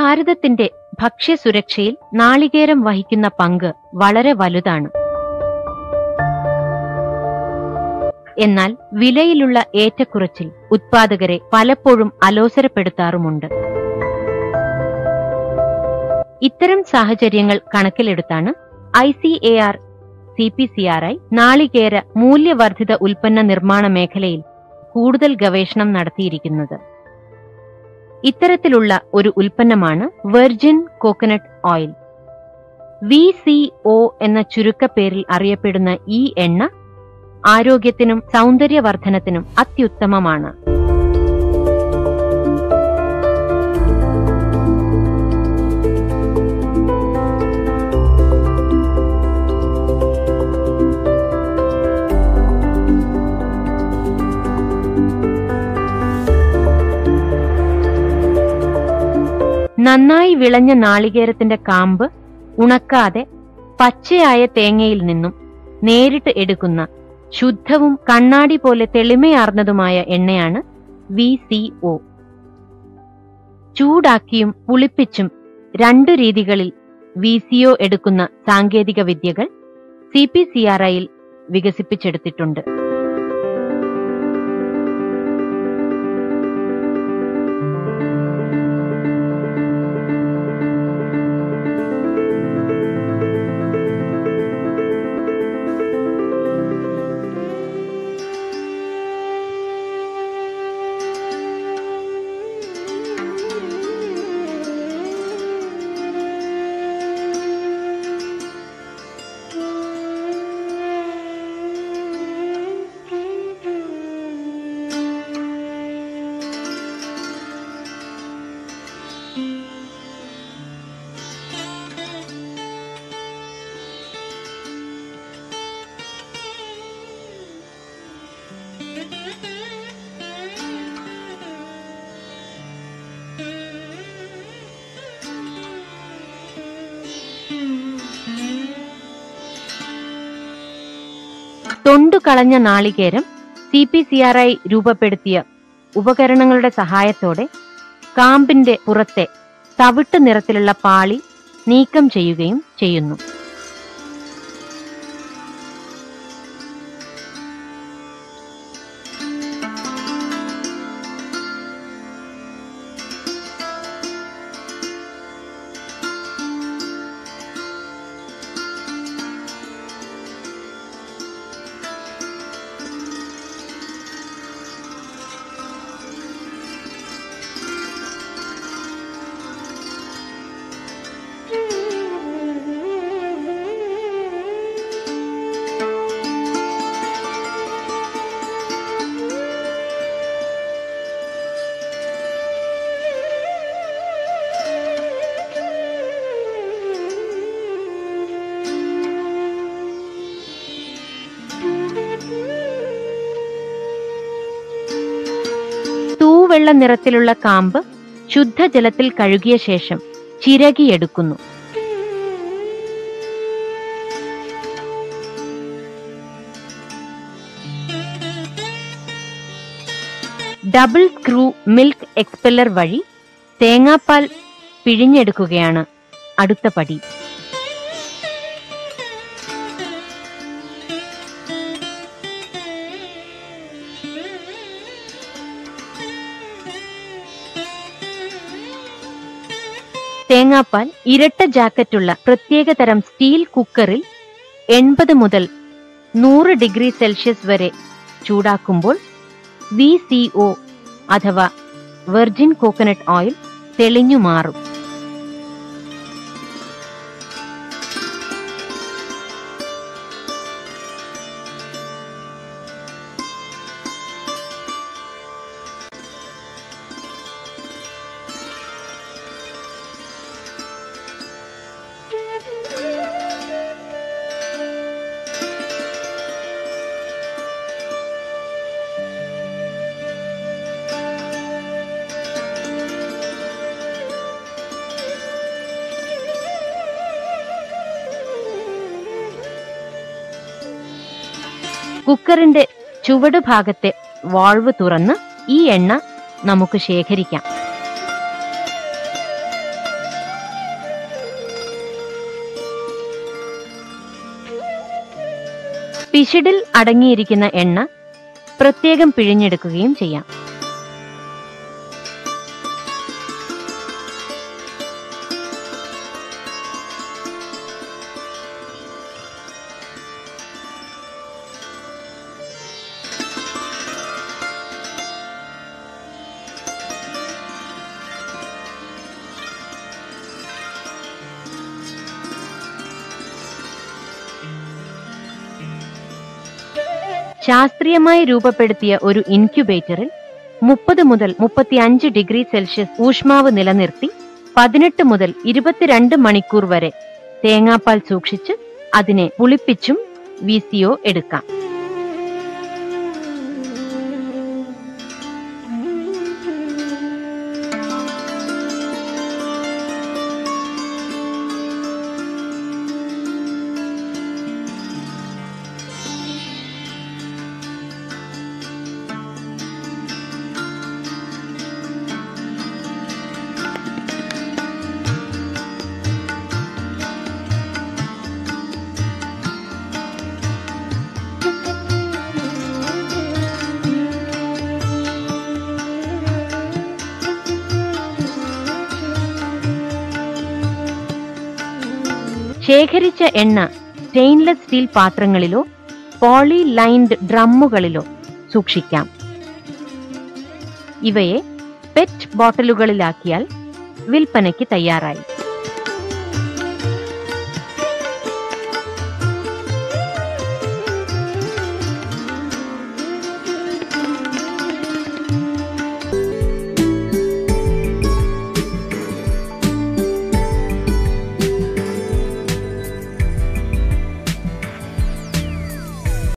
ഭാരതത്തിന്റെ ഭക്ഷ്യസുരക്ഷയിൽ നാളികേരം വഹിക്കുന്ന പങ്ക് വളരെ വലുതാണ് എന്നാൽ വിലയിലുള്ള ഏറ്റക്കുറച്ചിൽ ഉത്പാദകരെ പലപ്പോഴും അലോസരപ്പെടുത്താറുമുണ്ട് ഇത്തരം സാഹചര്യങ്ങൾ കണക്കിലെടുത്താണ് I C A R C P C R I നാളികേര മൂല്യവർദ്ധിത ഉൽപ്പന്ന നിർമ്മാണ മേഖലയിൽ കൂടുതൽ ഗവേഷണം നടത്തിയിരിക്കുന്നത് ഇത്തരത്തിലുള്ള ഒരു ഉൽപ്പന്നമാണ് virgin coconut oil V C O എന്ന ചുരുക്കപ്പേരിൽ അറിയപ്പെടുന്ന ഈ എണ്ണ ആരോഗ്യത്തിനും സൗന്ദര്യവർദ്ധനത്തിനും അത്യുത്തമമാണ് നന്നായി വിളഞ്ഞ നാളികേരത്തിന്റെ കാമ്പ് ഉണക്കാതെ പച്ചയായ തേങ്ങയിൽ നിന്നും നേരിട്ട് എടുക്കുന്ന ശുദ്ധവും കണ്ണാടി പോലെ തെളിമയാർന്നതുമായ എണ്ണയാണ് വി സി ഒ ചൂടാക്കിയും പുളിപ്പിച്ചും രണ്ടു രീതികളിൽ വി സി ഒ എടുക്കുന്ന സാങ്കേതിക വിദ്യകൾ സി പി സി ആർ ഐയിൽ വികസിപ്പിച്ചെടുത്തിട്ടുണ്ട് തൊണ്ടു കളഞ്ഞ നാളികേരം C P C R I രൂപപ്പെടുത്തിയ ഉപകരണങ്ങളുടെ സഹായത്തോടെ കാമ്പിന്റെ പുറത്തെ തവിട്ട് നിറത്തിലുള്ള പാളി നീക്കം ചെയ്യുകയും ചെയ്യുന്നു തൂവെള്ള നിറത്തിലുള്ള കാമ്പ് ശുദ്ധജലത്തിൽ കഴുകിയ ശേഷം ചിരകിയെടുക്കുന്നു ഡബിൾ സ്ക്രൂ മിൽക്ക് എക്സ്പെല്ലർ വഴി തേങ്ങാപ്പാൽ പിഴിഞ്ഞെടുക്കുകയാണ് അടുത്ത പടി തേങ്ങാപ്പാൽ ഇരട്ട ജാക്കറ്റുള്ള പ്രത്യേകതരം സ്റ്റീൽ കുക്കറിൽ എൺപത് മുതൽ നൂറ് ഡിഗ്രി സെൽഷ്യസ് വരെ ചൂടാക്കുമ്പോൾ വി സി ഒ അഥവാ വെർജിൻ കോക്കനട്ട് ഓയിൽ തെളിഞ്ഞു മാറും കുക്കറിന്റെ ചുവട് ഭാഗത്തെ വാൾവ് തുറന്ന് ഈ എണ്ണ നമുക്ക് ശേഖരിക്കാം പിഷിഡിൽ അടങ്ങിയിരിക്കുന്ന എണ്ണ പ്രത്യേകം പിഴിഞ്ഞെടുക്കുകയും ചെയ്യാം ശാസ്ത്രീയമായി രൂപപ്പെടുത്തിയ ഒരു ഇൻക്യുബേറ്ററിൽ മുപ്പത് മുതൽ മുപ്പത്തിയഞ്ച് ഡിഗ്രി സെൽഷ്യസ് ഊഷ്മാവ് നിലനിർത്തി പതിനെട്ട് മുതൽ ഇരുപത്തിരണ്ട് മണിക്കൂർ വരെ തേങ്ങാപ്പാൽ സൂക്ഷിച്ച് അതിനെ പുളിപ്പിച്ചും വീസിയോ എടുക്കാം ശേഖരിച്ച എണ്ണ സ്റ്റെയിൻലെസ് സ്റ്റീൽ പാത്രങ്ങളിലോ പോളി ലൈൻഡ് ഡ്രമ്മുകളിലോ സൂക്ഷിക്കാം ഇവയെ പെറ്റ് ബോട്ടലുകളിലാക്കിയാൽ വിൽപ്പനയ്ക്ക് തയ്യാറായി